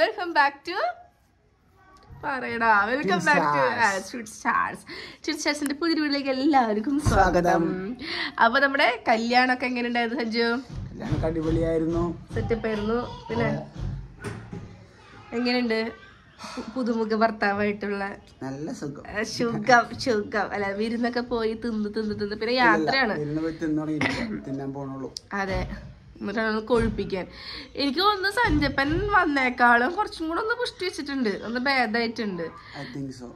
Welcome back to പറയടാ welcome back to street stars street സ്റ്റാർസിന്റെ പുതിയ വീട്ടിലേക്ക് എല്ലാവർക്കും സ്വാഗതം അപ്പൊ നമ്മുടെ കല്യാണമൊക്കെ എങ്ങനെ ഉണ്ടായിരുന്നു സഞ്ജു കല്യാണം അടിപൊളിയായിരുന്നു സെറ്റപ്പ് ആയിരുന്നു പിന്നെ എങ്ങനെയുണ്ട് പു- പുതുമുഖ ഭർത്താവായിട്ടുള്ള നല്ല സുഖം ആ, സുഖം സുഖം അല്ല വിരുന്നൊക്കെ പോയി തിന്ന് തിന്ന് തിന്ന് പിന്നെ യാത്രയാണ് ഇരുന്ന് പോയി തിന്നു തുടങ്ങിയിട്ടില്ല തിന്നാൻ പോണുള്ളൂ അതെ എന്നിട്ടാണ് ഒന്ന് കൊഴുപ്പിക്കാൻ എനിക്ക് തോന്നുന്നു സഞ്ജപ്പൻ വന്നേക്കാളും കുറച്ചും കൂടെ ഒന്ന് പുഷ്ടി വെച്ചിട്ടുണ്ട് ഒന്ന് ഭേദമായിട്ടുണ്ട് ഐ തിങ്ക് സോ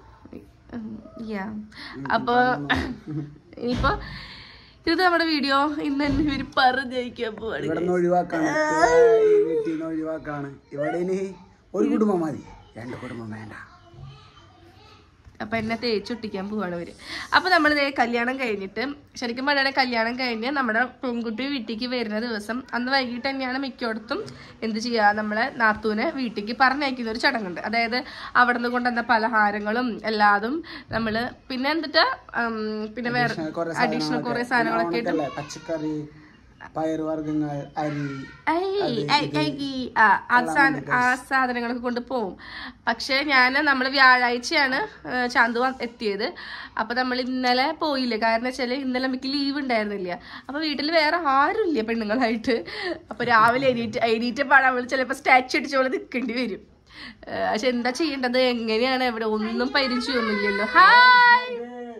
യാ അപ്പൊ ഇനിയിപ്പോ ഇത് നമ്മുടെ വീഡിയോ ഇന്ന് തന്നെ ഇവര് പറഞ്ഞയക്കാൻ പോവാണ് ഇവിടെ നിന്ന് ഒഴിവാക്കാണ് ഈ വീട്ടിൽ നിന്ന് ഒഴിവാക്കാണ് ഇവിടെ ഇനി ഒരു കുടുംബം മതി രണ്ട് കുടുംബം വേണ്ട അപ്പൊ എന്നെ തേച്ചൊട്ടിക്കാൻ പോവാണ് ഇവര് അപ്പൊ നമ്മൾ കല്യാണം കഴിഞ്ഞിട്ട് ശരിക്കും പറയുകയാണെങ്കിൽ കല്യാണം കഴിഞ്ഞ് നമ്മുടെ പെൺകുട്ടി വീട്ടിലേക്ക് വരുന്ന ദിവസം അന്ന് വൈകിട്ട് തന്നെയാണ് മിക്കയിടത്തും എന്ത് ചെയ്യാ നമ്മളെ നാത്തൂനെ വീട്ടിലേക്ക് പറഞ്ഞയക്കുന്ന ഒരു ചടങ്ങുണ്ട് അതായത് അവിടെ നിന്ന് കൊണ്ടുവന്ന പലഹാരങ്ങളും എല്ലാതും നമ്മള് പിന്നെ എന്നിട്ട് ഉം, പിന്നെ വേറെ കുറെ അഡീഷണൽ കുറെ സാധനങ്ങളൊക്കെ ഇട്ട് സാധനങ്ങളൊക്കെ പച്ചക്കറി പയറുവർഗ്ഗങ്ങൾ അരി ഐ, ഐ, ഐ, ഈ, ആ, ആ സാധന- ആ സാധനങ്ങളൊക്കെ കൊണ്ട് പോവും പക്ഷെ ഞാൻ നമ്മൾ വ്യാഴാഴ്ചയാണ് ഏ, ചാന്തു വ- എത്തിയത് അപ്പൊ നമ്മൾ ഇന്നലെ പോയില്ല കാരണം വെച്ചാല് ഇന്നലെ നമുക്ക് ലീവ് ഉണ്ടായിരുന്നില്ല അപ്പൊ വീട്ടിൽ വേറെ ആരും ഇല്ല പെണ്ണുങ്ങളായിട്ട് അപ്പൊ രാവിലെ എണീറ്റ് എണീറ്റ് പാടാൻ നമ്മൾ ചിലപ്പോ സ്റ്റാച്ചു അടിച്ച പോലെ നിൽക്കേണ്ടി വരും ഏ, പക്ഷെ എന്താ ചെയ്യേണ്ടത് എങ്ങനെയാണ് എവിടെ ഒന്നും പരിചയമൊന്നുമില്ലല്ലോ ഹായ്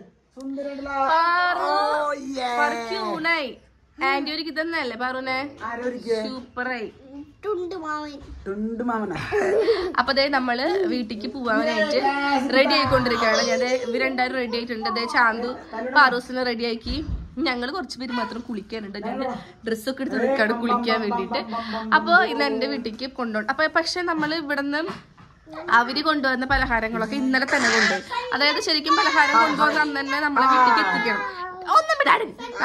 പാറു. പാറു cute ആയി. ആന്റി ഒരു ഇതന്നല്ലേ പാറുനെ സൂപ്പറായി ടുണ്ട് മാമന അപ്പൊ അതെ നമ്മള് വീട്ടിക്ക് പോവാനായിട്ട് റെഡി ആയിക്കൊണ്ടിരിക്കുകയാണ് ഞാൻ ദേ ഇവര് രണ്ടായിരം റെഡി ആയിട്ടുണ്ട് അതേ ചാന്തു പാറൂസിനെ റെഡി ആക്കി ഞങ്ങൾ കുറച്ച് പേര് മാത്രം കുളിക്കാനുണ്ട് ഞാൻ ഡ്രസ്സൊക്കെ എടുത്ത് നിൽക്കാണ് കുളിക്കാൻ വേണ്ടിയിട്ട് അപ്പോൾ ഇന്ന് എൻ്റെ വീട്ടിലേക്ക് കൊണ്ടുപോകണം അപ്പൊ പക്ഷെ നമ്മൾ ഇവിടുന്ന് അവര് കൊണ്ടുവന്ന പലഹാരങ്ങളൊക്കെ ഇന്നലെ തന്നെ കൊണ്ടുപോയി അതായത് ശരിക്കും പലഹാരം കൊണ്ടുവന്ന അന്ന് തന്നെ നമ്മളെ വീട്ടിലേക്ക് എത്തിക്കണം ഒന്നും വിടാട്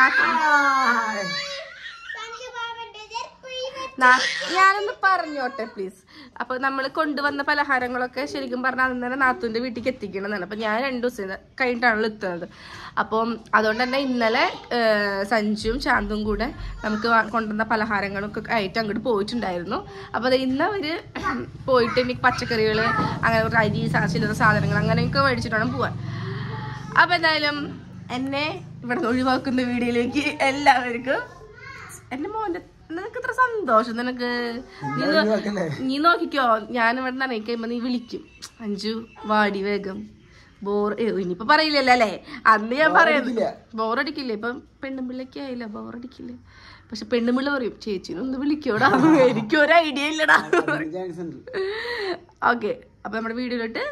നാ- ഞാനൊന്ന് പറഞ്ഞോട്ടെ പ്ലീസ് അപ്പൊ നമ്മൾ കൊണ്ടുവന്ന പലഹാരങ്ങളൊക്കെ ശരിക്കും പറഞ്ഞാൽ അന്ന് തന്നെ നാത്തൂന്റെ വീട്ടിലേക്ക് എത്തിക്കണം എന്നാണ് അപ്പൊ ഞാൻ രണ്ടു ദിവസം കഴിഞ്ഞിട്ടാണല്ലോ എത്തുന്നത് അപ്പം അതുകൊണ്ട് തന്നെ ഇന്നലെ ആ, സഞ്ജുവും ശാന്തും കൂടെ നമുക്ക് വാ- കൊണ്ടുവന്ന പലഹാരങ്ങളൊക്കെ ആയിട്ട് അങ്ങോട്ട് പോയിട്ടുണ്ടായിരുന്നു അപ്പൊ അത് ഇന്ന് അവര് പോയിട്ട് എനിക്ക് പച്ചക്കറികൾ അങ്ങനെ കുറച്ച് അരി സാ- ചില്ലറ സാധനങ്ങൾ അങ്ങനെയൊക്കെ മേടിച്ചിട്ട് വേണം പോവാൻ അപ്പൊ എന്തായാലും എന്നെ ഇവിടെ നിന്ന് ഒഴിവാക്കുന്ന വീഡിയോയിലേക്ക് എല്ലാവർക്കും എന്റെ മോന്റെ നിനക്ക് ഇത്ര സന്തോഷം നിനക്ക് നീ നോ- ഒഴിവാക്കല്ലേ? നീ നോക്കിക്കോ ഞാൻ ഇവിടെ നിന്ന് ഇറങ്ങി കഴിയുമ്പോ നീ വിളിക്കും അഞ്ചു വാടി വേഗം ബോർ ഏ, ഇനിയിപ്പൊ പറയില്ലല്ലോ അല്ലേ അന്ന് ഞാൻ പറയുന്നു അടിക്കില്ല. ബോറടിക്കില്ല ഇപ്പൊ പെണ്ണുമ്പിള്ളൊക്കെ ആയില്ല ബോറടിക്കില്ല പക്ഷെ പെണ്ണുമ്പിള്ള പറയും ചേച്ചിനെ ഒന്ന് വിളിക്കോടാ എനിക്ക് ഒരു ഐഡിയ ഇല്ലടാ ചാൻസ് ഉണ്ട് ഓക്കെ അപ്പൊ നമ്മുടെ വീഡിയോയിലോട്ട്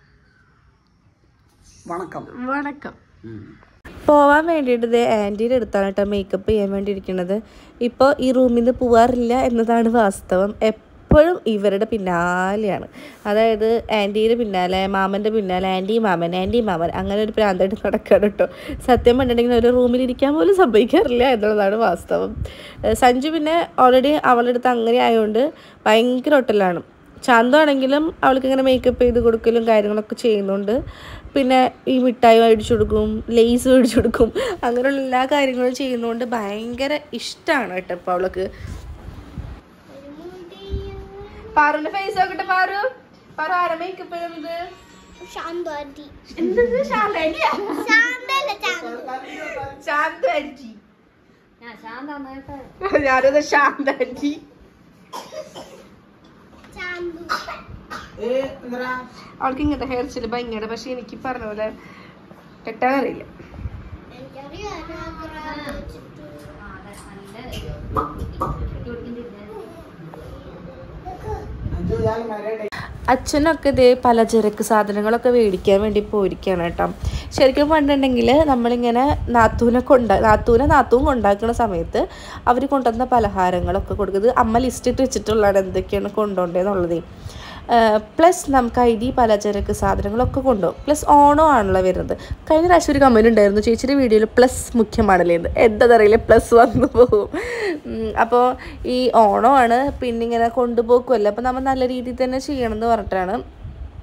വണക്കം വണക്കം ഉം. പോവാൻ വേണ്ടിയിട്ട് ഇത് ആൻറ്റീൻ്റെ അടുത്താണ് കേട്ടോ മേക്കപ്പ് ചെയ്യാൻ വേണ്ടി ഇരിക്കുന്നത് ഇപ്പോൾ ഈ റൂമിൽ നിന്ന് പോവാറില്ല എന്നതാണ് വാസ്തവം എപ്പോഴും ഇവരുടെ പിന്നാലെയാണ് അതായത് ആൻറ്റീൻ്റെ പിന്നാലെ മാമൻ്റെ പിന്നാലെ ആൻറ്റി മാമൻ ആൻറ്റി മാമൻ അങ്ങനെ ഒരു പ്രാന്തായിട്ട് നടക്കുകയാണ് കേട്ടോ സത്യം പറഞ്ഞിട്ടുണ്ടെങ്കിൽ ഒരു റൂമിൽ ഇരിക്കാൻ പോലും സംഭവിക്കാറില്ല എന്നുള്ളതാണ് വാസ്തവം ഏഹ് സഞ്ജു പിന്നെ ഓൾറെഡി അവളുടെ അടുത്ത് അങ്ങനെ ആയതുകൊണ്ട് ഭയങ്കര ഹോട്ടലാണ് ചാന്തു ആണെങ്കിലും അവൾക്ക് ഇങ്ങനെ മേക്കപ്പ് ചെയ്ത് കൊടുക്കലും കാര്യങ്ങളൊക്കെ ചെയ്യുന്നുണ്ട് പിന്നെ ഈ മിഠായി മേടിച്ചു കൊടുക്കും ലേസ് മേടിച്ചു കൊടുക്കും അങ്ങനെയുള്ള എല്ലാ കാര്യങ്ങളും ചെയ്യുന്നതുകൊണ്ട് ഭയങ്കര ഇഷ്ടമാണ് കേട്ടോ ഇപ്പോൾ അവൾക്ക് പാറുന്റെ ഫേസ് നോക്കട്ടെ പാറു പാറു ആരാ മേക്കപ്പ് ചെയ്യുന്നത് എന്ത് ശാന്താന്റിയാ ശാന്താന്റി ഞാനത് ശാന്താന്റി അവൾക്ക് ഇങ്ങനത്തെ ഹെയർ സ്റ്റൈൽ ഭയങ്കര പക്ഷെ എനിക്ക് പറഞ്ഞ പോലെ കെട്ടാൻ അറിയില്ല അഞ്ചു ഞാൻ മരയുടെ അച്ഛനൊക്കെ ഇതേ പലചരക്ക് സാധനങ്ങളൊക്കെ മേടിക്കാൻ വേണ്ടി പോയിരിക്കുകയാണ് കേട്ടോ ശരിക്കും പറഞ്ഞിട്ടുണ്ടെങ്കിൽ നമ്മളിങ്ങനെ നാത്തൂനെ കൊണ്ട നാത്തൂനെ നാത്തൂൻ കൊണ്ടാക്കുന്ന സമയത്ത് അവർ കൊണ്ടുവന്ന പലഹാരങ്ങളൊക്കെ കൊടുക്കുന്നത് അമ്മ ലിസ്റ്റ് ഇട്ട് വെച്ചിട്ടുള്ളതാണ് എന്തൊക്കെയാണ് കൊണ്ടുപോകേണ്ടതെന്നുള്ളത് പ്ലസ് നമുക്ക് ഐ ഡി പലചരക്ക് സാധനങ്ങളൊക്കെ കൊണ്ടുപോകും പ്ലസ് ഓണം ആണല്ലോ വരുന്നത് കഴിഞ്ഞ പ്രാവശ്യം ഒരു കമൻറ്റ് ഉണ്ടായിരുന്നു ചേച്ചിയുടെ വീഡിയോയിൽ പ്ലസ് മുഖ്യമാണല്ലേ എന്ന് എന്താണെന്നറിയില്ല പ്ലസ് വന്നു പോകും അപ്പോൾ ഈ ഓണമാണ് പിന്നെ ഇങ്ങനെ കൊണ്ടുപോക്കുമല്ലോ അപ്പോൾ നമ്മൾ നല്ല രീതിയിൽ തന്നെ ചെയ്യണം എന്ന് പറഞ്ഞിട്ടാണ്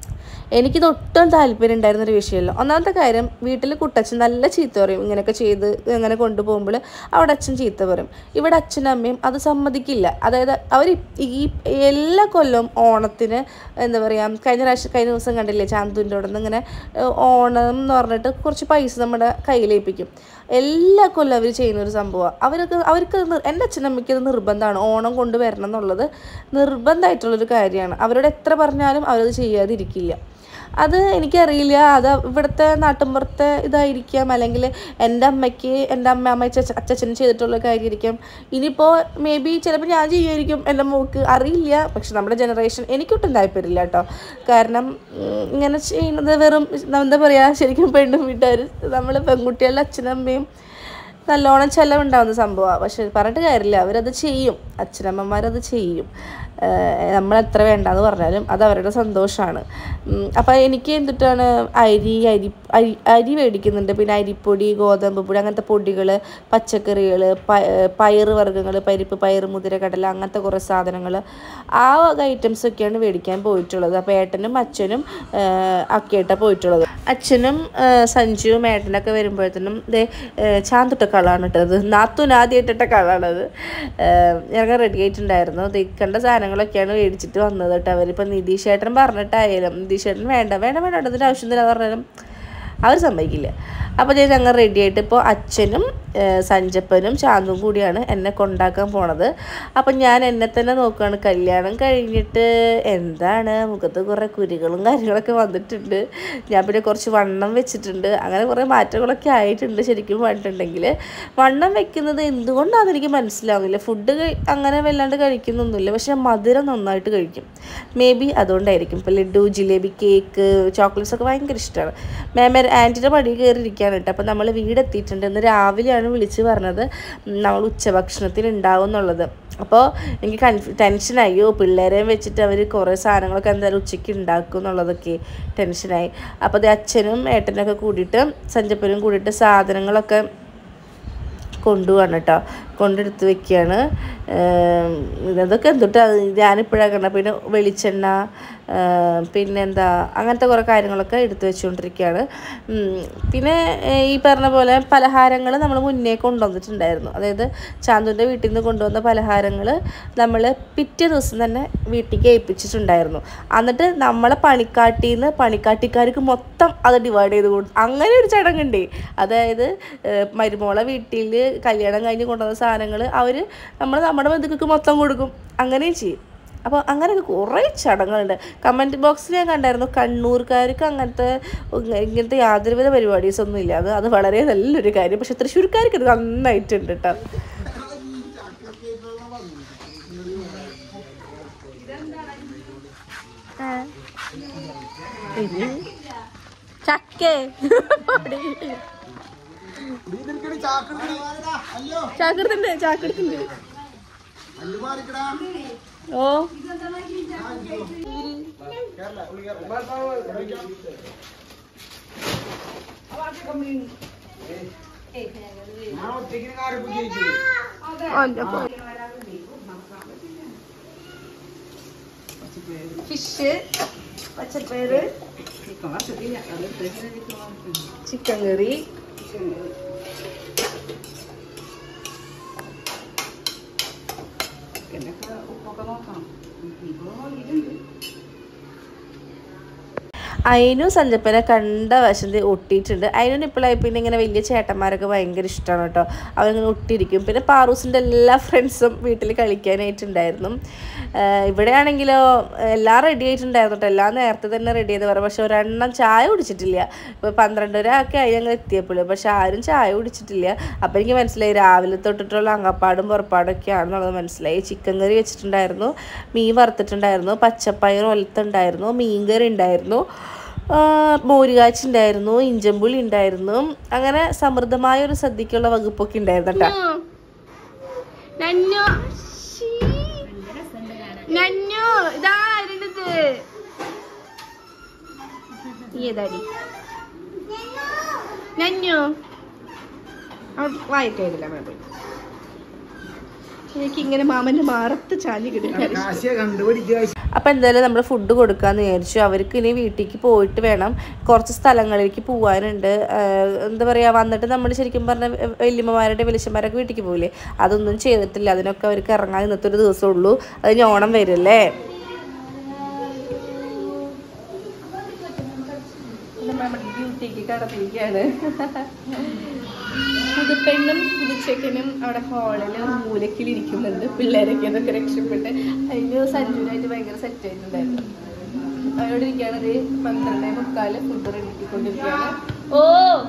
എനിക്കിത് ഒട്ടും താല്പര്യം ഉണ്ടായിരുന്ന ഒരു വിഷയമല്ല ഒന്നാമത്തെ കാര്യം വീട്ടിൽ കുട്ടച്ഛൻ നല്ല ചീത്ത പറയും ഇങ്ങനെയൊക്കെ ചെയ്ത് ഇങ്ങനെ കൊണ്ടുപോകുമ്പോൾ അവിടെ അച്ഛൻ ചീത്ത പറയും ഇവിടെ അച്ഛനും അമ്മയും അത് സമ്മതിക്കില്ല അതായത് അവർ ഈ എല്ലാ കൊല്ലവും ഓണത്തിന് എന്താ പറയുക കഴിഞ്ഞ പ്രാവശ്യം കഴിഞ്ഞ ദിവസം കണ്ടില്ലേ ചാന്തുവിൻ്റെ അവിടെ നിന്ന് ഇങ്ങനെ ഏഹ്, ഓണം എന്ന് പറഞ്ഞിട്ട് കുറച്ച് പൈസ നമ്മുടെ കയ്യിലേൽപ്പിക്കും എല്ലാ കൊല്ലം അവർ ചെയ്യുന്ന ഒരു സംഭവമാണ് അവർക്ക് അവർക്ക് നിർ- എൻ്റെ അച്ഛനമ്മയ്ക്ക് അത് നിർബന്ധമാണ് ഓണം കൊണ്ടുവരണം എന്നുള്ളത് നിർബന്ധമായിട്ടുള്ളൊരു കാര്യമാണ് അവരോട് എത്ര പറഞ്ഞാലും അവരത് ചെയ്യാതിരിക്കില്ല അത് എനിക്കറിയില്ല അത് ഇവിടുത്തെ നാട്ടിൻപുറത്തെ ഇതായിരിക്കാം അല്ലെങ്കിൽ എൻ്റെ അമ്മയ്ക്ക് എൻ്റെ അമ്മ അമ്മ അച്ഛ- അച്ഛച്ചനും ചെയ്തിട്ടുള്ള കാര്യമായിരിക്കാം ഇനിയിപ്പോൾ മേ ബി ചിലപ്പോൾ ഞാൻ ചെയ്യുമായിരിക്കും എൻ്റെ മോക്ക് അറിയില്ല പക്ഷെ നമ്മുടെ ജനറേഷൻ എനിക്കൊട്ടും താല്പര്യമില്ല കേട്ടോ കാരണം ഉം, ഇങ്ങനെ ചെയ്യുന്നത് വെറും എന്താ പറയുക ശരിക്കും പെണ്ണും വീട്ടുകാർ നമ്മൾ പെൺകുട്ടികളുടെ അച്ഛനും അമ്മയും നല്ലോണം ചിലവുണ്ടാകുന്ന സംഭവമാണ് പക്ഷെ പറഞ്ഞിട്ട് കാര്യമില്ല അവരത് ചെയ്യും അച്ഛനമ്മമാരത് ചെയ്യും ഏഹ് നമ്മൾ എത്ര വേണ്ടാന്ന് പറഞ്ഞാലും അത് അവരുടെ സന്തോഷമാണ് അപ്പം എനിക്ക് എന്തിട്ടാണ് അരി അരി അരി അരി മേടിക്കുന്നുണ്ട് പിന്നെ അരിപ്പൊടി ഗോതമ്പ് പൊടി അങ്ങനത്തെ പൊടികൾ പച്ചക്കറികൾ പയറ് വർഗ്ഗങ്ങൾ പരിപ്പ് പയറ് മുതിര കടല അങ്ങനത്തെ കുറേ സാധനങ്ങൾ ആ വക ഐറ്റംസ് ഒക്കെയാണ് മേടിക്കാൻ പോയിട്ടുള്ളത് അപ്പോൾ ഏട്ടനും അച്ഛനും ഒക്കെയായിട്ടാണ് പോയിട്ടുള്ളത് അച്ഛനും ആ, സഞ്ജുവും ഏട്ടനൊക്കെ വരുമ്പോഴത്തേനും ദേ ചാന്തിട്ട കളാണ് ഇട്ടത് നാത്തൂൻ ആദ്യം ഇട്ടിട്ട കളാണത് ഞങ്ങൾ റെഡി ആയിട്ടുണ്ടായിരുന്നു ദേ കണ്ട സാധനങ്ങളൊക്കെയാണ് മേടിച്ചിട്ട് വന്നത് കേട്ടോ അവരിപ്പോൾ നിതീഷ് ഏട്ടൻ പറഞ്ഞിട്ടായാലും നിതീഷ് ഏട്ടൻ വേണ്ട വേണ്ട വേണ്ട അതിൻ്റെ ആവശ്യമൊന്നുമില്ല എന്ന് പറഞ്ഞാലും അവർ സമ്മതിക്കില്ല അപ്പോൾ ഞാൻ ഞങ്ങൾ റെഡി ആയിട്ട് ഇപ്പോൾ അച്ഛനും ഏഹ്, സഞ്ചപ്പനും ശാന്തും കൂടിയാണ് എന്നെ കൊണ്ടാക്കാൻ പോണത് അപ്പം ഞാൻ എന്നെ തന്നെ നോക്കുകയാണ് കല്യാണം കഴിഞ്ഞിട്ട് എന്താണ് മുഖത്ത് കുറേ കുരികളും കാര്യങ്ങളൊക്കെ വന്നിട്ടുണ്ട് ഞാൻ പിന്നെ കുറച്ച് വണ്ണം വെച്ചിട്ടുണ്ട് അങ്ങനെ കുറേ മാറ്റങ്ങളൊക്കെ ആയിട്ടുണ്ട് ശരിക്കും പറഞ്ഞിട്ടുണ്ടെങ്കിൽ വണ്ണം വെക്കുന്നത് എന്തുകൊണ്ടാണെന്ന് എനിക്ക് മനസ്സിലാവുന്നില്ല ഫുഡ് അങ്ങനെ വല്ലാണ്ട് കഴിക്കുന്നൊന്നുമില്ല പക്ഷേ മധുരം നന്നായിട്ട് കഴിക്കും മേ ബി അതുകൊണ്ടായിരിക്കും ഇപ്പോൾ ലഡു ജിലേബി കേക്ക് ചോക്ലേറ്റ്സ് ഒക്കെ ഭയങ്കര ഇഷ്ടമാണ് മേമ ആൻറ്റിയുടെ പടി കയറിയിരിക്കുകയാണ് കേട്ടോ അപ്പോൾ നമ്മൾ വീടെത്തിയിട്ടുണ്ട് ഇന്ന് രാവിലെയാണ് വിളിച്ച് പറഞ്ഞത് ഉം, നമ്മൾ ഉച്ചഭക്ഷണത്തിന് ഉണ്ടാവും എന്നുള്ളത് അപ്പോൾ എനിക്ക് കൺഫ്യൂ ടെൻഷനായി ഓ പിള്ളേരെയും വെച്ചിട്ട് അവർ കുറേ സാധനങ്ങളൊക്കെ എന്തായാലും ഉച്ചയ്ക്ക് ഉണ്ടാക്കും എന്നുള്ളതൊക്കെ ടെൻഷനായി അപ്പോൾ അത് അച്ഛനും ഏട്ടനൊക്കെ കൂടിയിട്ട് സഞ്ചപ്പനും കൂടിയിട്ട് സാധനങ്ങളൊക്കെ കൊണ്ടുപോവാണ് കേട്ടോ കൊണ്ടെടുത്ത് വെക്കുകയാണ് ഏം, ഇതൊക്കെ എന്തുട്ടാ ഞാനിപ്പോഴാണ് കണ്ട പിന്നെ വെളിച്ചെണ്ണ ഏം, പിന്നെന്താ അങ്ങനത്തെ കുറേ കാര്യങ്ങളൊക്കെ എടുത്ത് വെച്ചുകൊണ്ടിരിക്കുകയാണ് ഉം, പിന്നെ ഏ, ഈ പറഞ്ഞ പോലെ പലഹാരങ്ങൾ നമ്മൾ മുന്നേ കൊണ്ടുവന്നിട്ടുണ്ടായിരുന്നു അതായത് ചാന്തുൻ്റെ വീട്ടിൽ നിന്ന് കൊണ്ടുവന്ന പലഹാരങ്ങൾ നമ്മൾ പിറ്റേ ദിവസം തന്നെ വീട്ടിലേക്ക് ഏൽപ്പിച്ചിട്ടുണ്ടായിരുന്നു എന്നിട്ട് നമ്മളെ പണിക്കാട്ടിൽ നിന്ന് പണിക്കാട്ടിക്കാർക്ക് മൊത്തം അത് ഡിവൈഡ് ചെയ്ത് കൊടുത്തു അങ്ങനെ ഒരു ചടങ്ങുണ്ട് അതായത് ഏഹ്, മരുമോളെ വീട്ടിൽ കല്യാണം കഴിഞ്ഞ് കൊണ്ടുവന്ന സാധനങ്ങൾ അവർ നമ്മൾ നമ്മുടെ ബന്ധുക്കൾക്ക് മൊത്തം കൊടുക്കും അങ്ങനെയും ചെയ്യും അപ്പോൾ അങ്ങനെയൊക്കെ കുറേ ചടങ്ങുകളുണ്ട് കമൻറ്റ് ബോക്സിൽ ഞാൻ കണ്ടായിരുന്നു കണ്ണൂർക്കാർക്ക് അങ്ങനത്തെ ഉങ്ങ- ഇങ്ങനത്തെ യാതൊരുവിധ പരിപാടീസ് ഒന്നും ഇല്ല അത് അത് വളരെ നല്ലൊരു കാര്യം പക്ഷെ തൃശ്ശൂർക്കാർക്ക് ഇത് നന്നായിട്ടുണ്ട് കേട്ടോ ചക്കേ ചാക്കൃത്തുണ്ട് ചാക്കൃത്തുണ്ട് ഓ ഫിഷ് പച്ചപ്പയറ് ചിക്കൻ കറി അയിനു സഞ്ചപ്പനെ കണ്ട വശത്ത് ഒട്ടിയിട്ടുണ്ട് അതിനു ഇപ്പോഴായി പിന്നെ ഇങ്ങനെ വലിയ ചേട്ടന്മാരൊക്കെ ഭയങ്കര ഇഷ്ടമാണ് കേട്ടോ അവരിങ്ങനെ ഒട്ടിയിരിക്കും പിന്നെ പാറൂസിൻ്റെ എല്ലാ ഫ്രണ്ട്സും വീട്ടിൽ കളിക്കാനായിട്ടുണ്ടായിരുന്നു ആഹ് ഇവിടെയാണെങ്കിലോ എല്ലാം റെഡി ആയിട്ടുണ്ടായിരുന്നു കേട്ടോ എല്ലാം നേരത്തെ തന്നെ റെഡി ചെയ്ത് പറയാം പക്ഷെ ഒരെണ്ണം ചായ കുടിച്ചിട്ടില്ല ഇപ്പോൾ പന്ത്രണ്ടര ഒക്കെ ആയി ഞങ്ങൾ എത്തിയപ്പോൾ പക്ഷെ ആരും ചായ കുടിച്ചിട്ടില്ല അപ്പോൾ എനിക്ക് മനസ്സിലായി രാവിലെ തൊട്ടിട്ടുള്ള അങ്കപ്പാടും പുറപ്പാടും ഒക്കെ ആണെന്നുള്ളത് മനസ്സിലായി ചിക്കൻ കറി വെച്ചിട്ടുണ്ടായിരുന്നു മീൻ വറുത്തിട്ടുണ്ടായിരുന്നു പച്ചപ്പയർ ഒലത്തുണ്ടായിരുന്നു മീൻ കറി ഉണ്ടായിരുന്നു ആ, മോരുകാച്ചി ഉണ്ടായിരുന്നു ഇഞ്ചമ്പുളി ഉണ്ടായിരുന്നു അങ്ങനെ സമൃദ്ധമായ ഒരു സദ്യക്കുള്ള വകുപ്പൊക്കെ ഉണ്ടായിരുന്നു കേട്ടോ നന്നു ശ്ശീ. നന്നു ഇതാരുന്നത് നീ ഏതാടി നന്നു വായിക്കായില്ല മാമ എനിക്ക് ഇങ്ങനെ മാമന്റെ മാറത്ത് ചാഞ്ഞ് കിട്ടും ആശയ കണ്ടുപിടിക്കുക അപ്പോൾ എന്തായാലും നമ്മൾ ഫുഡ് കൊടുക്കാമെന്ന് വിചാരിച്ചു അവർക്ക് ഇനി വീട്ടിലേക്ക് പോയിട്ട് വേണം കുറച്ച് സ്ഥലങ്ങളിലേക്ക് പോകാനുണ്ട് ആഹ് എന്താ പറയുക വന്നിട്ട് നമ്മൾ ശരിക്കും പറഞ്ഞ വല്യമ്മമാരുടെ വെളിച്ചന്മാരൊക്കെ വീട്ടിലേക്ക് പോകില്ലേ അതൊന്നും ചെയ്തിട്ടില്ല അതിനൊക്കെ അവർക്ക് ഇറങ്ങാൻ ഇന്നത്തെ ഒരു ദിവസമേ ഉള്ളൂ അത് ഇനി ഓണം വരില്ലേ ഡ്യൂട്ടിക്ക് കടത്തിരിക്കുകയാണ് പുതുപ്പെണ്ണും പുതുച്ചെക്കനും അവിടെ ഹാളിൽ മൂലക്കിൽ ഇരിക്കുന്നുണ്ട് പിള്ളേരൊക്കെ അതൊക്കെ രക്ഷപ്പെട്ട് അതിന് സഞ്ജുവിനായിട്ട് ഭയങ്കര സെറ്റ് ആയിട്ടുണ്ടായിരുന്നു അവരോട് ഇരിക്കുകയാണ് ഒരു പന്ത്രണ്ടേ മുക്കാല് ഫുഡ് റെഡിക്കൊണ്ടിരിക്കുകയാണ് ഓ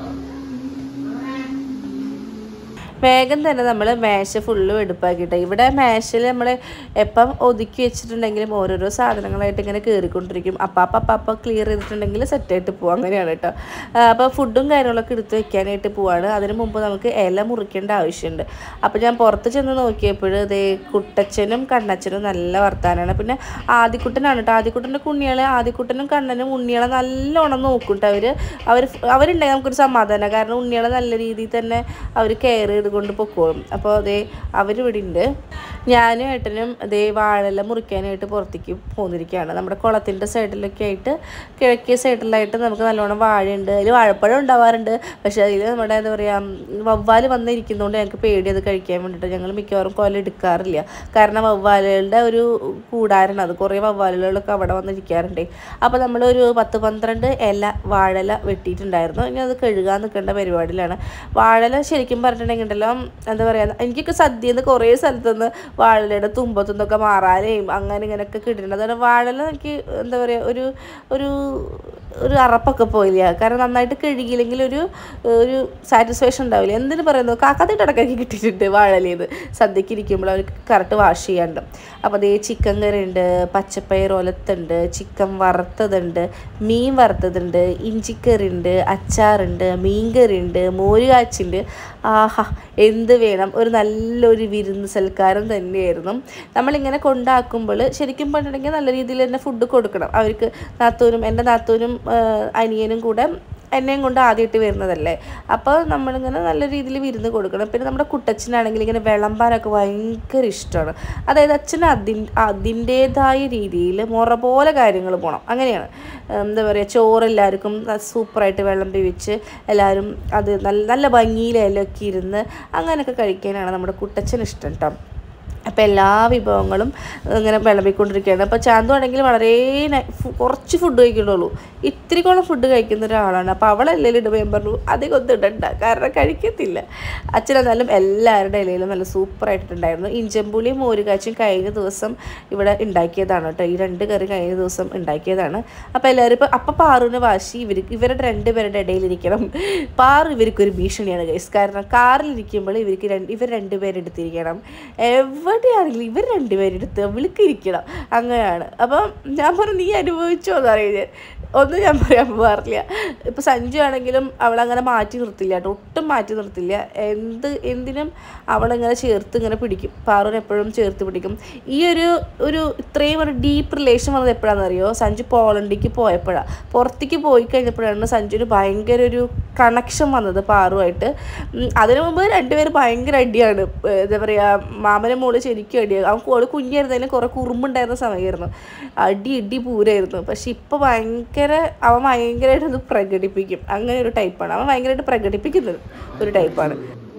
വേഗം തന്നെ നമ്മൾ മേശ ഫുള്ളും എടുപ്പാക്കിയിട്ട് ഇവിടെ മേശയിൽ നമ്മൾ എപ്പം ഒതുക്കി വെച്ചിട്ടുണ്ടെങ്കിലും ഓരോരോ സാധനങ്ങളായിട്ട് ഇങ്ങനെ കയറിക്കൊണ്ടിരിക്കും അപ്പം അപ്പം അപ്പം ക്ലിയർ ചെയ്തിട്ടുണ്ടെങ്കിൽ സെറ്റായിട്ട് പോവാം അങ്ങനെയാണ് കേട്ടോ അപ്പോൾ ഫുഡും കാര്യങ്ങളൊക്കെ എടുത്ത് വെക്കാനായിട്ട് പോവാണ് അതിന് മുമ്പ് നമുക്ക് ഇല മുറിക്കേണ്ട ആവശ്യമുണ്ട് അപ്പോൾ ഞാൻ പുറത്ത് ചെന്ന് നോക്കിയപ്പോൾ ഇതേ കുട്ടച്ഛനും കണ്ണച്ഛനും നല്ല വർത്താനാണ് പിന്നെ ആദിക്കുട്ടനാണ് കേട്ടോ ആദിക്കുട്ടൻ്റെ കുണ്ണികളെ ആദിക്കുട്ടനും കണ്ണനും ഉണ്ണികളെ നല്ലോണം നോക്കും കേട്ടോ അവർ അവർ അവരുണ്ടെങ്കിൽ നമുക്കൊരു സമാധാനം കാരണം ഉണ്ണികളെ നല്ല രീതിയിൽ തന്നെ അവർ കെയർ ചെയ്ത് കൊണ്ട് പൊക്കോളും അപ്പോൾ അതേ അവരിവിടെ ഉണ്ട് ഞാനും ഏട്ടനും അതേ വാഴെല്ലാം മുറിക്കാനായിട്ട് പുറത്തേക്ക് പോന്നിരിക്കുകയാണ് നമ്മുടെ കുളത്തിൻ്റെ സൈഡിലൊക്കെ ആയിട്ട് കിഴക്കേ സൈഡിലായിട്ട് നമുക്ക് നല്ലോണം വാഴയുണ്ട് അതിൽ വാഴപ്പഴം ഉണ്ടാവാറുണ്ട് പക്ഷേ അതിൽ നമ്മുടെ എന്താ പറയുക വവ്വാൽ വന്നിരിക്കുന്നതുകൊണ്ട് ഞങ്ങൾക്ക് പേടി അത് കഴിക്കാൻ വേണ്ടിയിട്ട് ഞങ്ങൾ മിക്കവാറും കൊല എടുക്കാറില്ല കാരണം വവ്വാലുകളുടെ ഒരു കൂടാരാണ് അത് കുറേ വവ്വാലുകളൊക്കെ അവിടെ വന്നിരിക്കാറുണ്ട് അപ്പോൾ നമ്മളൊരു പത്ത് പന്ത്രണ്ട് ഇല വാഴല വെട്ടിയിട്ടുണ്ടായിരുന്നു ഇനി അത് കഴുകാൻ നിൽക്കേണ്ട പരിപാടിയിലാണ് വാഴല ശരിക്കും പറഞ്ഞിട്ടുണ്ടെങ്കിൽ ഉണ്ടല്ലോ എന്താ പറയുക എനിക്കൊക്കെ സദ്യയിൽ നിന്ന് കുറേ സ്ഥലത്തുനിന്ന് വാഴലയുടെ തുമ്പത്തുനിന്നൊക്കെ മാറാനേയും അങ്ങനെ ഇങ്ങനെയൊക്കെ കിട്ടിയിട്ടുണ്ട് അതുകൊണ്ട് വാഴല എനിക്ക് എന്താ പറയുക ഒരു ഒരു ഒരു അറപ്പൊക്കെ പോയില്ല കാരണം നന്നായിട്ട് കഴുകിയില്ലെങ്കിൽ ഒരു ഒരു സാറ്റിസ്ഫാക്ഷൻ ഉണ്ടാവില്ല എന്തിനു പറയുന്നു കാക്കാത്തിട്ടടക്കാക്കി കിട്ടിയിട്ടുണ്ട് വാഴലേത് സദ്യക്ക് ഇരിക്കുമ്പോൾ അവർക്ക് കറക്റ്റ് വാഷ് ചെയ്യാണ്ട് അപ്പോൾ അതേ ചിക്കൻ കറി ഉണ്ട് പച്ചപ്പയർ ഒലത്തുണ്ട് ചിക്കൻ വറുത്തതുണ്ട് മീൻ വറുത്തതുണ്ട് ഇഞ്ചിക്കറി ഉണ്ട് അച്ചാറുണ്ട് മീൻകറി ഉണ്ട് മോര് കാച്ചുണ്ട് ആഹാ എന്ത് വേണം ഒരു നല്ലൊരു വിരുന്ന് സൽക്കാരം തന്നെയായിരുന്നു നമ്മളിങ്ങനെ കൊണ്ടാക്കുമ്പോൾ ശരിക്കും പറഞ്ഞിട്ടുണ്ടെങ്കിൽ നല്ല രീതിയിൽ തന്നെ ഫുഡ് കൊടുക്കണം അവർക്ക് നാത്തൂനും എൻ്റെ നാത്തൂനും ആ, അനിയനും കൂടെ എന്നെയും കൊണ്ട് ആദ്യമായിട്ട് വരുന്നതല്ലേ അപ്പോൾ നമ്മളിങ്ങനെ നല്ല രീതിയിൽ വിരുന്ന് കൊടുക്കണം പിന്നെ നമ്മുടെ കുട്ടച്ഛനാണെങ്കിൽ ഇങ്ങനെ വിളമ്പാനൊക്കെ ഭയങ്കര ഇഷ്ടമാണ് അതായത് അച്ഛന് അതിൻ അതിൻ്റേതായ രീതിയിൽ മുറ പോലെ കാര്യങ്ങൾ പോകണം അങ്ങനെയാണ് എന്താ പറയുക ചോറ് എല്ലാവർക്കും സൂപ്പറായിട്ട് വിളമ്പി വെച്ച് എല്ലാവരും അത് നല്ല നല്ല ഭംഗിയിലൊക്കെ ഇരുന്ന് അങ്ങനെയൊക്കെ കഴിക്കാനാണ് നമ്മുടെ കുട്ടച്ഛന് ഇഷ്ടം കേട്ടോ അപ്പോൾ എല്ലാ വിഭവങ്ങളും ഇങ്ങനെ വിളമ്പിക്കൊണ്ടിരിക്കുകയാണ് അപ്പോൾ ചാന്തു ആണെങ്കിൽ വളരെ ന- ഫു- കുറച്ച് ഫുഡ് കഴിക്കുന്നുള്ളൂ ഇത്തിരിക്കോളം ഫുഡ് കഴിക്കുന്ന ഒരാളാണ് അപ്പോൾ അവളെല്ലാം ഇടുമ്പോൾ ഞാൻ പറഞ്ഞു അധികം ഒന്നും ഇടണ്ട കാരണം കഴിക്കത്തില്ല അച്ഛനെന്നാലും എല്ലാവരുടെ ഇലയിലും നല്ല സൂപ്പറായിട്ടുണ്ടായിരുന്നു ഇഞ്ചമ്പുളിയും മോരുകാച്ചും കഴിഞ്ഞ ദിവസം ഇവിടെ ഉണ്ടാക്കിയതാണ് കേട്ടോ ഈ രണ്ട് കറി കഴിഞ്ഞ ദിവസം ഉണ്ടാക്കിയതാണ് അപ്പോൾ എല്ലാവരും ഇപ്പോൾ അപ്പം പാറുവിന് വാശി ഇവർ ഇവരുടെ രണ്ടുപേരുടെ ഇടയിലിരിക്കണം പാറു ഇവർക്കൊരു ഭീഷണിയാണ് ഗൈസ് കാരണം കാറിലിരിക്കുമ്പോൾ ഇവർക്ക് രണ്ട് ഇവർ രണ്ടുപേരെടുത്തിരിക്കണം എവിടെയാണെങ്കിലും ഇവർ രണ്ടുപേരെടുത്ത് അവൾക്ക് ഇരിക്കണം അങ്ങനെയാണ് അപ്പം ഞാൻ പറഞ്ഞു നീ അനുഭവിച്ചോ എന്ന് അറിയുന്നത് ഒന്നും ഞാൻ പറയാൻ പോകാറില്ല ഇപ്പം സഞ്ജു ആണെങ്കിലും അവളങ്ങനെ മാറ്റി നിർത്തില്ല കേട്ടോ ഒട്ടും മാറ്റി നിർത്തില്ല എന്ത് എന്തിനും അവളിങ്ങനെ ചേർത്ത് ഇങ്ങനെ പിടിക്കും പാറുവിനെ എപ്പോഴും ചേർത്ത് പിടിക്കും ഈ ഒരു ഒരു ഇത്രയും ഒരു ഡീപ്പ് റിലേഷൻ വന്നത് എപ്പോഴാണെന്ന് അറിയോ സഞ്ജു പോളണ്ടിക്ക് പോയപ്പോഴാണ് പുറത്തേക്ക് പോയി കഴിഞ്ഞപ്പോഴാണ് സഞ്ജുവിന് ഭയങ്കര ഒരു കണക്ഷൻ വന്നത് പാറുമായിട്ട് ഉം, അതിനു മുമ്പ് രണ്ടുപേരും ഭയങ്കര അടിയാണ് ഏർ എന്താ പറയുക മാമനും മോള് ശരിക്കും അടിയാണ് അവൻ കോള് കുഞ്ഞായിരുന്നതിന് കുറേ കുറുമ്പുണ്ടായിരുന്ന സമയമായിരുന്നു അടി ഇടി പൂരായിരുന്നു പക്ഷെ ഇപ്പോൾ ഭയങ്കര അവൻ ഭയങ്കരമായിട്ട് അത് പ്രകടിപ്പിക്കും അങ്ങനെ ഒരു ടൈപ്പാണ് അവൻ ഭയങ്കരമായിട്ട് പ്രകടിപ്പിക്കുന്നത് ഒരു ടൈപ്പാണ്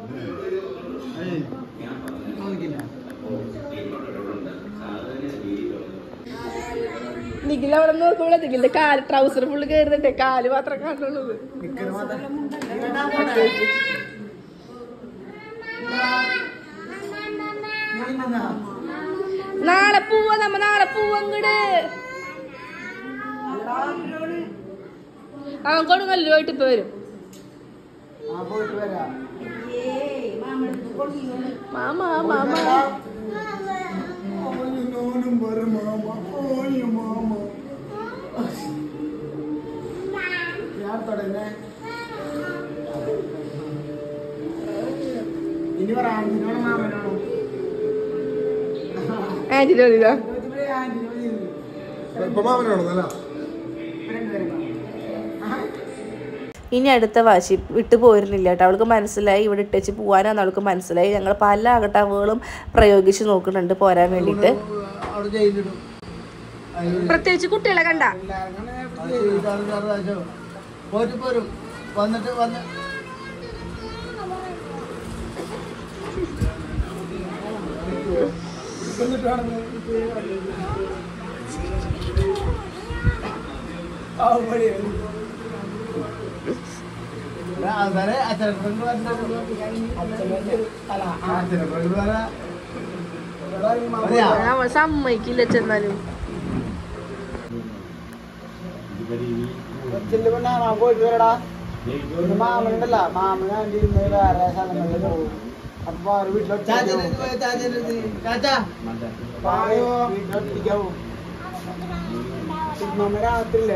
നിഖിൽ അവിടെ നോക്കുമ്പോൾ നിഖിലിന്റെ കാല് ട്രൗസർ ഫുള്ള് കയറുന്നുണ്ടേ കാല് മാത്രം കാണുള്ളൂ നാളെ പോവാ നമ്മ നാളെ പോവാ അങ്ങട് ആ കൊടുങ്ങല്ലുമായിട്ട് ഇപ്പൊ വരും ആ പോയിട്ട് വരാം മാമ മാമ ഓനും വരും മാമ ഓയും മാമ ഞാൻ തുടങ്ങേ ഇനി പറ ആന്റിനോട് മാമനോടോ ആന്റിനോട് ഇതാ ആന്റിനോട് ഇപ്പൊ മാമനാണോ നല്ല ഇനി അടുത്ത വാശി വിട്ടു പോരുന്നില്ല കേട്ടോ അവൾക്ക് മനസ്സിലായി ഇവിടെ ഇട്ടേച്ച് പോകാനാന്ന് അവൾക്ക് മനസ്സിലായി ഞങ്ങൾ പല അകട്ടാവുകളും പ്രയോഗിച്ച് നോക്കുന്നുണ്ട് പോരാൻ വേണ്ടിയിട്ട് അവിടെ ജയിലിടും പ്രത്യേകിച്ച് കുട്ടികളെ കണ്ട പോയിട്ട് പോരും വന്നിട്ട് വന്ന് എന്നിട്ട് വേണം അതെ അച്ഛനെ കൊണ്ട് അച്ഛനെ കൊണ്ട് വരാ അവൻ സമ്മതിക്കില്ല ചെന്നാലും കൊച്ചിന്റെ പെണ്ണാണോ പോയിട്ട് വരടാ ഒരു മാമനുണ്ടല്ല മാമനാണ്ടി ഇന്ന് വേറെ സ്ഥലങ്ങളിൽ പോകും അപ്പൊ അവര് വീട്ടിലൊറ്റയ്ക്കാവും മാമ രാത്രിയില്ലേ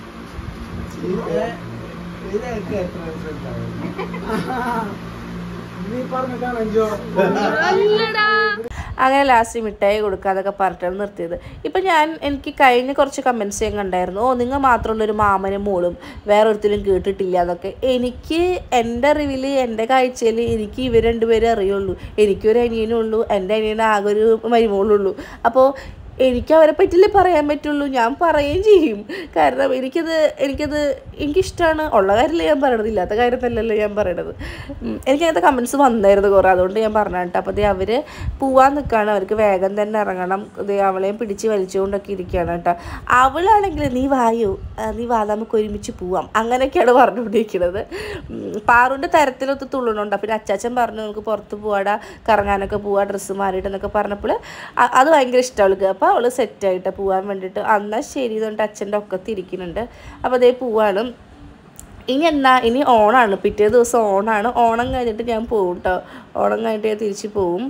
നീ പറഞ്ഞിട്ടാണ് അഞ്ചോ അല്ലടാ അങ്ങനെ ലാസ്റ്റ് മിഠായി കൊടുക്കാതൊക്കെ പറഞ്ഞിട്ടാണ് നിർത്തിയത് ഇപ്പം ഞാൻ എനിക്ക് കഴിഞ്ഞ കുറച്ച് കമൻസ് ഞാൻ കണ്ടായിരുന്നു ഓ നിങ്ങൾ മാത്രമുള്ളൊരു മാമനും മോളും വേറെ ഒരുത്തിലും കേട്ടിട്ടില്ല എന്നൊക്കെ എനിക്ക് എൻ്റെ അറിവിൽ എൻ്റെ കാഴ്ചയിൽ എനിക്ക് ഇവർ രണ്ടുപേരെ അറിയുള്ളൂ എനിക്കൊരു അനിയനും ഉള്ളൂ എൻ്റെ അനിയന് ആകെ ഒരു മരുമോളുള്ളൂ അപ്പോൾ എനിക്ക് അവരെ പറ്റില്ലേ പറയാൻ പറ്റുള്ളൂ ഞാൻ പറയുകയും ചെയ്യും കാരണം എനിക്കത് എനിക്കത് എനിക്കിഷ്ടമാണ് ഉള്ള കാര്യമല്ലേ ഞാൻ പറയണത് ഇല്ലാത്ത കാര്യത്തല്ലല്ലോ ഞാൻ പറയണത് ഉം, എനിക്ക് അങ്ങനത്തെ കമൻസ് വന്നായിരുന്നു കുറേ അതുകൊണ്ട് ഞാൻ പറഞ്ഞു കേട്ടോ അപ്പോൾ ദേ അവർ പോവാൻ നിൽക്കുകയാണ് അവർക്ക് വേഗം തന്നെ ഇറങ്ങണം ദേ അവളെയും പിടിച്ച് വലിച്ചുകൊണ്ടൊക്കെ ഇരിക്കുകയാണ് കേട്ടോ അവളാണെങ്കിൽ നീ വായു ആ, നീ വാ നമുക്ക് ഒരുമിച്ച് പോവാം അങ്ങനെയൊക്കെയാണ് പറഞ്ഞുകൊണ്ടിരിക്കുന്നത് ഉം, പാറുവിൻ്റെ തരത്തിലൊത്ത് തുള്ളണുണ്ട് പിന്നെ അച്ചാച്ചൻ പറഞ്ഞു നമുക്ക് പുറത്ത് പോവാടാ കറങ്ങാനൊക്കെ പോവാ ഡ്രസ്സ് മാറിയിട്ട് എന്നൊക്കെ പറഞ്ഞപ്പോൾ അ- അത് ഭയങ്കര ഇഷ്ടം അവൾക്ക് അപ്പോൾ അവൾ സെറ്റായിട്ട് പോകാൻ വേണ്ടിയിട്ട് എന്നാൽ ശരി ഇതുകൊണ്ട് അച്ഛൻ്റെ ഒക്കത്ത് ഇരിക്കുന്നുണ്ട് അപ്പോൾ അതേ പോവാണ് ഇനി എന്നാ ഇനി ഓണാണ് പിറ്റേ ദിവസം ഓണാണ് ഓണം കഴിഞ്ഞിട്ട് ഞാൻ പോകും കേട്ടോ ഓണം കഴിഞ്ഞിട്ട് ഞാൻ തിരിച്ച് പോവും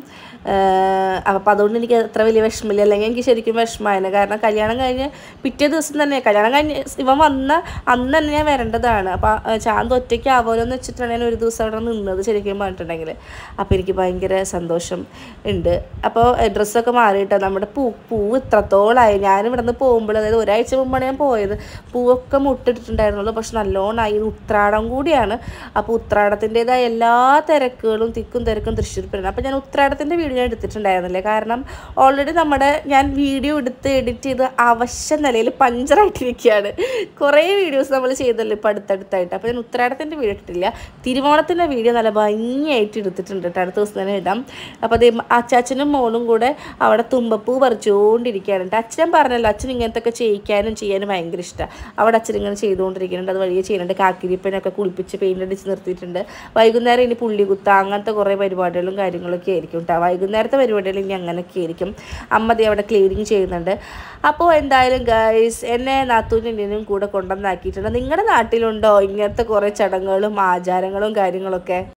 അപ്പം അതുകൊണ്ട് എനിക്ക് അത്ര വലിയ വിഷമമില്ല അല്ലെങ്കിൽ എനിക്ക് ശരിക്കും വിഷമമായിരുന്നു കാരണം കല്യാണം കഴിഞ്ഞ് പിറ്റേ ദിവസം തന്നെ കല്യാണം കഴിഞ്ഞ് ഇവൻ വന്ന അന്ന് തന്നെ ഞാൻ വരേണ്ടതാണ് അപ്പം ചാന്ത് ഒറ്റയ്ക്ക് ആവുമല്ലോ എന്ന് വെച്ചിട്ടാണ് ഞാൻ ഒരു ദിവസം അവിടെ നിന്നത് ശരിക്കും പറഞ്ഞിട്ടുണ്ടെങ്കിൽ അപ്പോൾ എനിക്ക് ഭയങ്കര സന്തോഷം ഉണ്ട് അപ്പോൾ ഡ്രസ്സൊക്കെ മാറിയിട്ട് നമ്മുടെ പൂ പൂവ് ഇത്രത്തോളമായി ഞാൻ ഇവിടെ നിന്ന് പോകുമ്പോൾ അതായത് ഒരാഴ്ച മുമ്പാണ് ഞാൻ പോയത് പൂവൊക്കെ മുട്ടിട്ടിട്ടുണ്ടായിരുന്നുള്ളൂ പക്ഷെ നല്ലോണമായി ഇത് ഉത്രാടം കൂടിയാണ് അപ്പോൾ ഉത്രാടത്തിൻ്റെതായ എല്ലാ തിരക്കുകളും തിക്കും തിരക്കും തൃശ്ശൂർപ്പുണ്ട് അപ്പോൾ ഞാൻ ഉത്രാടത്തിൻ്റെ വീഡിയോ ഞാൻ എടുത്തിട്ടുണ്ടായിരുന്നില്ലേ കാരണം ഓൾറെഡി നമ്മുടെ ഞാൻ വീഡിയോ എടുത്ത് എഡിറ്റ് ചെയ്ത് അവശ്യ നിലയിൽ പഞ്ചറായിട്ടിരിക്കുകയാണ് കുറേ വീഡിയോസ് നമ്മൾ ചെയ്തല്ലോ ഇപ്പോൾ അടുത്തടുത്തായിട്ട് അപ്പോൾ ഞാൻ ഉത്രാടത്തിൻ്റെ വീഡിയോ ഇട്ടിട്ടില്ല തിരുവോണത്തിൻ്റെ വീഡിയോ നല്ല ഭംഗിയായിട്ട് എടുത്തിട്ടുണ്ട് കേട്ടോ അടുത്ത ദിവസം തന്നെ ഇടാം അപ്പോൾ അതേ അച്ചാച്ചനും മോളും കൂടെ അവിടെ തുമ്പപ്പൂ പറിച്ചുകൊണ്ടിരിക്കുകയാണ് കേട്ടോ അച്ഛൻ പറഞ്ഞല്ലോ അച്ഛൻ ഇങ്ങനത്തെ ഒക്കെ ചെയ്യിക്കാനും ചെയ്യാനും ഭയങ്കര ഇഷ്ടമാണ് അവിടെ അച്ഛൻ ഇങ്ങനെ ചെയ്തുകൊണ്ടിരിക്കുന്നുണ്ട് അത് വഴിയെ ചെയ്യുന്നുണ്ട് കാക്കിരിപ്പനൊക്കെ കുളിപ്പിച്ച് പെയിൻ്റ് അടിച്ച് നിർത്തിയിട്ടുണ്ട് വൈകുന്നേരം ഇനി പുള്ളി കുത്ത അങ്ങനത്തെ കുറേ പരിപാടികളും കാര്യങ്ങളൊക്കെ ആയിരിക്കും കേട്ടോ വൈകുന്നേരത്തെ പരിപാടികൾ ഇനി അങ്ങനെയൊക്കെ ആയിരിക്കും അമ്മ ദേ അവിടെ ക്ലീനിങ് ചെയ്യുന്നുണ്ട് അപ്പോൾ എന്തായാലും ഗൈസ് എന്നെ നാത്തൂനും കൂടെ കൊണ്ടുവന്നാക്കിയിട്ടുണ്ട് നിങ്ങളുടെ നാട്ടിലുണ്ടോ ഇങ്ങനത്തെ കുറേ ചടങ്ങുകളും ആചാരങ്ങളും കാര്യങ്ങളൊക്കെ